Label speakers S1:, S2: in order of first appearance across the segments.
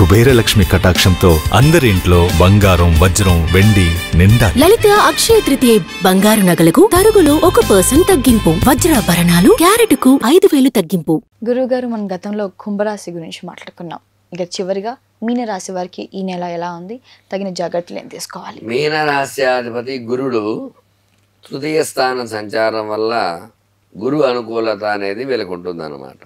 S1: కుబేరలక్ష్మి కటాక్షంతో అందరి ఇంట్లో బంగారం వజ్రం వెండి నిండా
S2: లలిత అక్షయ తృతీయ బంగారు నగలకు తరుగులో ఒక పర్సెంట్ తగ్గింపు వజ్రాభరణాలు క్యారెట్కు ఐదు వేలు తగ్గింపు
S3: గురువుగారు మనం గతంలో కుంభరాశి గురించి మాట్లాడుకున్నాం ఇక చివరిగా మీనరాశి వారికి ఈ నెల ఎలా ఉంది తగిన జాగ్రత్తలు ఏం తీసుకోవాలి
S4: మీన రాశ్యాధిపతి గురుడు తృతీయ స్థాన సంచారం వల్ల గురు అనుకూలత అనేది వెలుకుంటుంది అనమాట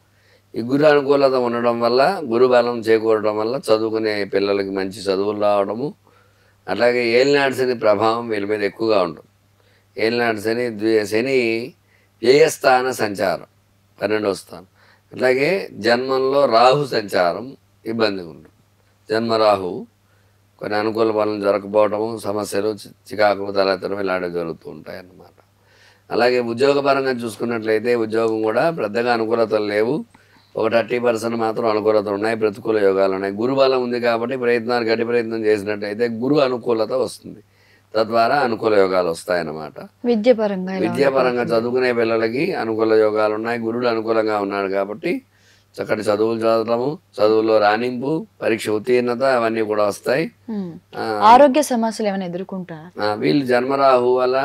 S4: ఈ గురు అనుకూలత ఉండడం వల్ల గురు బలం చేకూరడం వల్ల చదువుకునే పిల్లలకి మంచి చదువులు రావడము అట్లాగే ఏలినాడు శని ప్రభావం వీళ్ళ మీద ఎక్కువగా ఉంటుంది ఏలినాడు శని ద్వి- శని వ్యయస్థాన సంచారం పన్నెండవ స్థానం అట్లాగే జన్మంలో రాహు సంచారం ఇబ్బందిగా ఉంటుంది జన్మ రాహు కొన్ని అనుకూల పనులు జరగకపోవడము సమస్యలు చి- చికాకులు తలెత్తడం ఇలాంటివి జరుగుతూ ఉంటాయి అన్నమాట అలాగే ఉద్యోగపరంగా చూసుకున్నట్లయితే ఉద్యోగం కూడా పెద్దగా అనుకూలతలు లేవు ఒక థర్టీ పర్సెంట్ మాత్రం అనుకూలతలు ఉన్నాయి ప్రతికూల యోగాలు ఉన్నాయి గురు బలం ఉంది కాబట్టి ప్రయత్నాలు గట్టి ప్రయత్నం చేసినట్లయితే గురు అనుకూలత వస్తుంది తద్వారా అనుకూల యోగాలు వస్తాయన్నమాట
S3: విద్యాపరంగా ఎలా
S4: విద్యాపరంగా చదువుకునే పిల్లలకి అనుకూల యోగాలు ఉన్నాయి గురుడు అనుకూలంగా ఉన్నాడు కాబట్టి చక్కటి చదువులు చదవడము చదువుల్లో రాణింపు పరీక్ష ఉత్తీర్ణత అవన్నీ కూడా వస్తాయి
S3: ఉమ్.
S4: ఆ,
S3: ఆరోగ్య సమస్యలు ఏమైనా ఎదుర్కొంటారా
S4: ఆ, వీళ్ళు జన్మరాహు వల్ల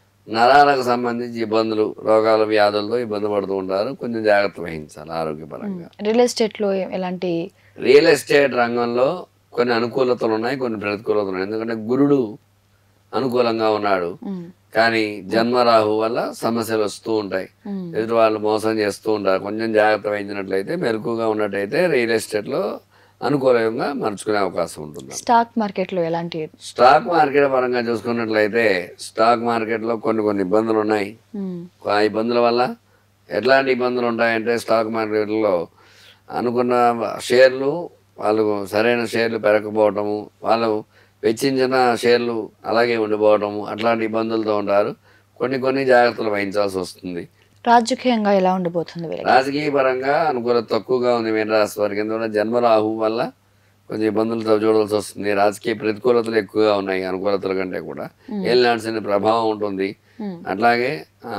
S4: నరాలకు సంబంధించి ఇబ్బందులు రోగాలు వ్యాధులతో ఇబ్బంది పడుతూ ఉంటారు కొంచెం జాగ్రత్త వహించాలి ఆరోగ్యపరంగా
S3: రియల్ ఎస్టేట్ లో ఎలాంటి
S4: రియల్ ఎస్టేట్ రంగంలో కొన్ని అనుకూలతలు ఉన్నాయి కొన్ని ప్రతికూలతలు ఉన్నాయి ఎందుకంటే గురుడు అనుకూలంగా ఉన్నాడు
S3: ఉమ్,
S4: కానీ జన్మరాహు వల్ల సమస్యలు వస్తూ ఉంటాయి
S3: ఉమ్,
S4: ఎదుటి వాళ్ళు మోసం చేస్తూ ఉంటారు కొంచెం జాగ్రత్త వహించినట్లయితే మెలకుగా ఉన్నట్టయితే రియల్ ఎస్టేట్లో అనుకూలంగా మలుచుకునే అవకాశం ఉంటుంది
S3: స్టాక్ మార్కెట్ లో ఎలాంటి
S4: స్టాక్ మార్కెట్ పరంగా చూసుకున్నట్లయితే స్టాక్ మార్కెట్లో కొన్ని కొన్ని ఇబ్బందులు ఉన్నాయి
S3: ఉమ్,
S4: ఆ ఇబ్బందుల వల్ల ఎట్లాంటి ఇబ్బందులు ఉంటాయంటే స్టాక్ మార్కెట్లో అనుకున్న షేర్లు వాళ్ళు సరైన షేర్లు పెరగకపోవటము వాళ్ళు వెచ్చించిన షేర్లు అలాగే ఉండిపోవటము అట్లాంటి ఇబ్బందులతో ఉంటారు కొన్ని కొన్ని జాగ్రత్తలు వహించాల్సి వస్తుంది
S3: రాజకీయంగా ఎలా ఉండబోతుంది వీళ్ళకి
S4: రాజకీయ పరంగా అనుకూలత తక్కువగా ఉంది మీనరాశి వారికి ఎందుకంటే జన్మరాహు వల్ల కొంచెం ఇబ్బందులతో చూడాల్సి వస్తుంది రాజకీయ ప్రతికూలతలు ఎక్కువగా ఉన్నాయి అనుకూలతల కంటే కూడా ఏలినాడ్సిన ప్రభావం ఉంటుంది
S3: ఉమ్,
S4: అట్లాగే ఆ,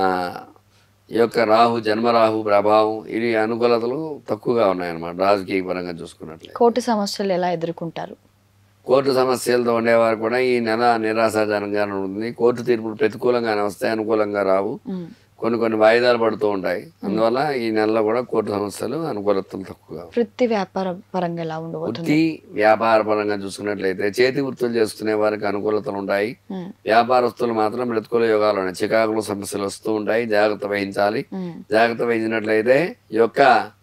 S4: ఈ యొక్క రాహు జన్మరాహు ప్రభావం ఇది అనుకూలతలు తక్కువగా ఉన్నాయన్నమాట రాజకీయ పరంగా చూసుకున్నట్లయితే
S3: కోర్టు సమస్యలు ఎలా ఎదుర్కొంటారు
S4: కోర్టు సమస్యలతో ఉండేవారు కూడా ఈ నెల నిరాశాజనకంగా ఉంటుంది కోర్టు తీర్పులు ప్రతికూలంగానే వస్తాయి అనుకూలంగా రావు
S3: ఉమ్,
S4: కొన్ని కొన్ని వాయిదాలు పడుతూ ఉంటాయి అందువల్ల ఈ నెలలో కూడా కోర్టు సమస్యలు అనుకూలతలు తక్కువగా ఉంటాయి.
S3: వృత్తి వ్యాపార పరంగా ఎలా ఉండబోతుంది
S4: వృత్తి వ్యాపార పరంగా చూసుకున్నట్లయితే చేతి వృత్తులు చేసుకునే వారికి అనుకూలతలు ఉంటాయి
S3: ఉమ్,
S4: వ్యాపారస్తులు మాత్రం ప్రతికూల యోగాలు ఉన్నాయి చికాకులు సమస్యలు వస్తూ ఉంటాయి జాగ్రత్త వహించాలి
S3: ఉమ్,
S4: జాగ్రత్త వహించినట్లయితే ఈ యొక్క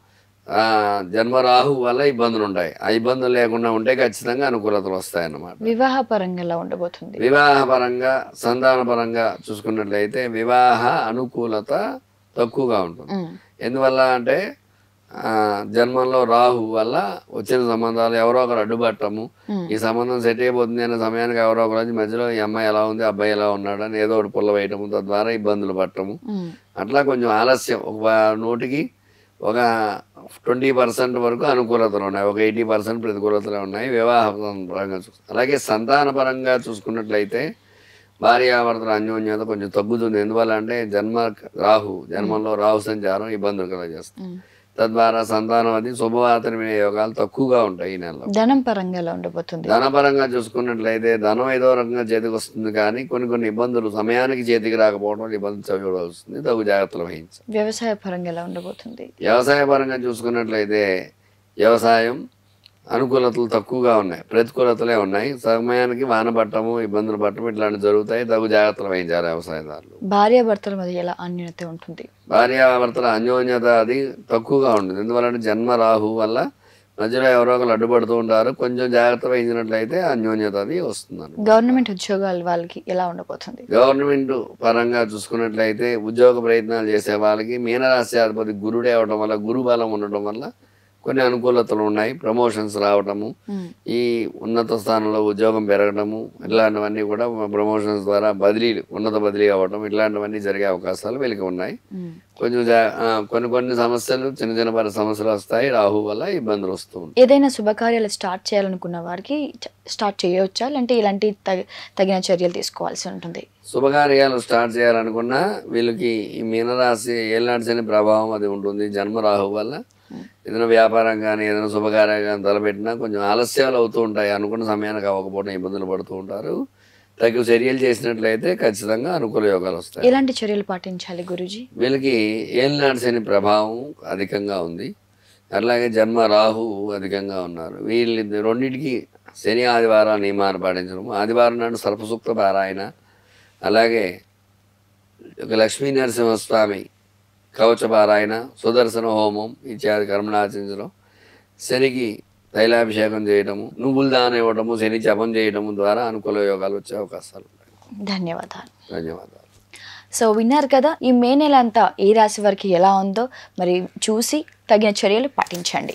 S4: ఆ, జన్మరాహు వల్ల ఇబ్బందులు ఉంటాయి ఆ ఇబ్బందులు లేకుండా ఉంటే ఖచ్చితంగా అనుకూలతలు వస్తాయన్నమాట
S3: వివాహ పరంగా ఎలా ఉండబోతుంది
S4: వివాహ పరంగా సంతాన పరంగా చూసుకున్నట్లయితే వివాహ అనుకూలత తక్కువగా ఉంటుంది
S3: ఉమ్,
S4: ఎందువల్ల అంటే ఆ, జన్మంలో రాహు వల్ల వచ్చిన సంబంధాలు ఎవరో ఒకరు అడ్డుపట్టము
S3: ఉమ్,
S4: ఈ సంబంధం సెట్ అయిపోతుంది అనే సమయానికి ఎవరో ఒకరు వచ్చి మధ్యలో ఈ అమ్మాయి ఎలా ఉంది అబ్బాయి ఎలా ఉన్నాడు అని ఏదో ఒకటి పుల్ల వేయటము తద్వారా ఇబ్బందులు పట్టము
S3: ఉమ్,
S4: అట్లా కొంచెం ఆలస్యం ఒక వా- నూటికి ఒక ట్వంటీ పర్సెంట్ వరకు అనుకూలతలు ఉన్నాయి ఒక ఎయిటీ పర్సెంట్ ప్రతికూలతలు ఉన్నాయి వివాహ పరంగా చూసు అలాగే సంతాన పరంగా చూసుకున్నట్లయితే భార్యాభర్తల అన్యోన్యత కొంచెం తగ్గుతుంది ఎందువల్ల అంటే జన్మ రాహు జన్మంలో రాహు సంచారం ఇబ్బందులు కలగజేస్తుంది
S3: ఉమ్.
S4: తద్వారా సంతానం అది శుభవార్తను వినే యోగాలు తక్కువగా ఉంటాయి ఈ నెలలో
S3: ధనం పరంగా ఎలా ఉండబోతుంది
S4: ధనపరంగా చూసుకున్నట్లయితే ధనం ఏదో రకంగా చేతికి వస్తుంది కానీ కొన్ని కొన్ని ఇబ్బందులు సమయానికి చేతికి రాకపోవడం వల్ల ఇబ్బందులు చూడవలసి వస్తుంది తగు జాగ్రత్తలు వహించాలి
S3: వ్యవసాయ పరంగా ఎలా ఉండబోతుంది
S4: వ్యవసాయ పరంగా చూసుకున్నట్లయితే వ్యవసాయం అనుకూలతలు తక్కువగా ఉన్నాయి ప్రతికూలతలే ఉన్నాయి సమయానికి వాన పట్టము ఇబ్బందులు పట్టము ఇట్లాంటివి జరుగుతాయి తగు జాగ్రత్తలు వహించాలి వ్యవసాయదారులు
S3: భార్య భర్తల మధ్య ఎలా అన్యోన్యత ఉంటుంది
S4: భార్యాభర్తల అన్యోన్యత అది తక్కువగా ఉంటుంది ఎందువల్లంటే జన్మ రాహు వల్ల మధ్యలో ఎవరో ఒకరు అడ్డుపడుతూ ఉంటారు కొంచెం జాగ్రత్త వహించినట్లయితే అన్యోన్యత అది వస్తుంది
S3: గవర్నమెంట్ ఉద్యోగాలు వాళ్ళకి ఎలా ఉండబోతుంది
S4: గవర్నమెంట్ పరంగా చూసుకున్నట్లయితే ఉద్యోగ ప్రయత్నాలు చేసే వాళ్ళకి మీనరాశి అధిపతి గురుడే అవడం వల్ల గురు బలం ఉండటం వల్ల కొన్ని అనుకూలతలు ఉన్నాయి ప్రమోషన్స్ రావటము
S3: ఉమ్,
S4: ఈ ఉన్నత స్థానంలో ఉద్యోగం పెరగడము ఇట్లాంటివన్నీ కూడా ప్రమోషన్స్ ద్వారా బదిలీలు ఉన్నత బదిలీ అవ్వడం ఇట్లాంటివన్నీ జరిగే అవకాశాలు వీళ్ళకి ఉన్నాయి
S3: ఉమ్.
S4: కొంచెం జా- ఆ, కొన్ని కొన్ని సమస్యలు చిన్న చిన్న పరి సమస్యలు వస్తాయి రాహు వల్ల ఇబ్బందులు వస్తూ ఉంటాయి
S3: ఏదైనా శుభకార్యాలు స్టార్ట్ చేయాలనుకున్న వారికి చ- స్టార్ట్ చేయవచ్చా లేదంటే ఇలాంటి తగ- తగిన చర్యలు తీసుకోవాల్సి ఉంటుంది
S4: శుభకార్యాలు స్టార్ట్ చేయాలనుకున్నా వీళ్ళకి ఈ మీనరాశి ఏళ్ళనాటి శని ప్రభావం అది ఉంటుంది జన్మ రాహు వల్ల ఏదైనా వ్యాపారం కానీ ఏదైనా శుభకార్యం కానీ తలపెట్టినా కొంచెం ఆలస్యాలు అవుతూ ఉంటాయి అనుకున్న సమయానికి అవ్వకపోవడం ఇబ్బందులు పడుతూ ఉంటారు తగిన చర్యలు చేసినట్లయితే ఖచ్చితంగా అనుకూల యోగాలు వస్తాయి
S3: ఎలాంటి చర్యలు పాటించాలి గురుజీ
S4: వీళ్ళకి ఏలినాటి శని ప్రభావం అధికంగా ఉంది అట్లాగే జన్మ రాహు అధికంగా ఉన్నారు వీళ్ళు రెండింటికి శని ఆదివారాలు నియమాన్ని పాటించడం ఆదివారం నాడు సర్పసూక్త పారాయణ అలాగే ఒక లక్ష్మీ నరసింహస్వామి కవచ పారాయణ సుదర్శన హోమం ఇత్యాది కర్మలు ఆచరించడం శనికి తైలాభిషేకం చేయటము నువ్వులు దానం ఇవ్వటము శని జపం చేయటము ద్వారా అనుకూల యోగాలు వచ్చే అవకాశాలు ఉంటాయి
S3: ధన్యవాదాలు
S4: ధన్యవాదాలు
S3: సో విన్నారు కదా ఈ మే నెల అంతా ఏ రాశి వారికి ఎలా ఉందో మరి చూసి తగిన చర్యలు పాటించండి